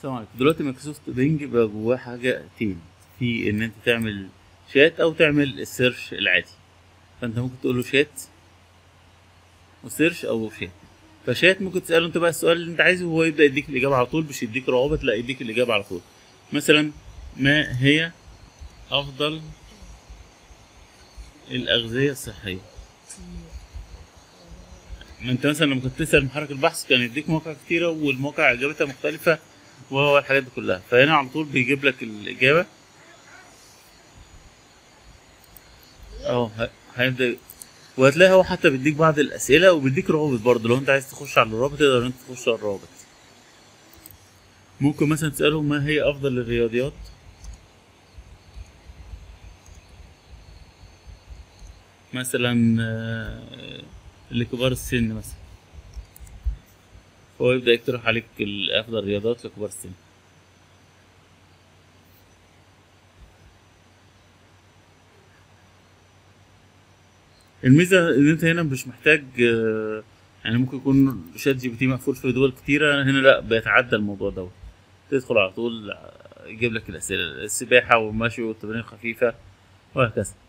السلام عليكم دلوقتي مايكروسوفت بينج بقى جواه حاجتين في ان انت تعمل شات او تعمل السيرش العادي فانت ممكن تقول له شات وسيرش او شات فشات ممكن تساله انت بقى السؤال اللي انت عايزه وهو يبدا يديك الاجابه على طول مش يديك روابط لا يديك الاجابه على طول مثلا ما هي افضل الاغذيه الصحيه ما انت مثلا لما كنت تسال محرك البحث كان يديك مواقع كتيره والمواقع اجابتها مختلفه وهو الحاجات دي كلها فهنا على طول بيجيب لك الاجابه اهو ه- هيبدا وهتلاقي هو حتى بيديك بعض الاسئله وبيديك روابط برضه لو انت عايز تخش على الرابط تقدر ان انت تخش على الرابط ممكن مثلا تساله ما هي افضل الرياضيات مثلا آه، لكبار السن مثلا هو يبدأ يقترح عليك ال- أفضل الرياضات لكبار السن الميزة إن أنت هنا مش محتاج آه، يعني ممكن يكون شات جي بي تي مقفول في دول كتيرة هنا لأ بيتعدى الموضوع دوت تدخل على طول آه، يجيب لك الأسئلة السباحة والمشي والتمارين الخفيفة وهكذا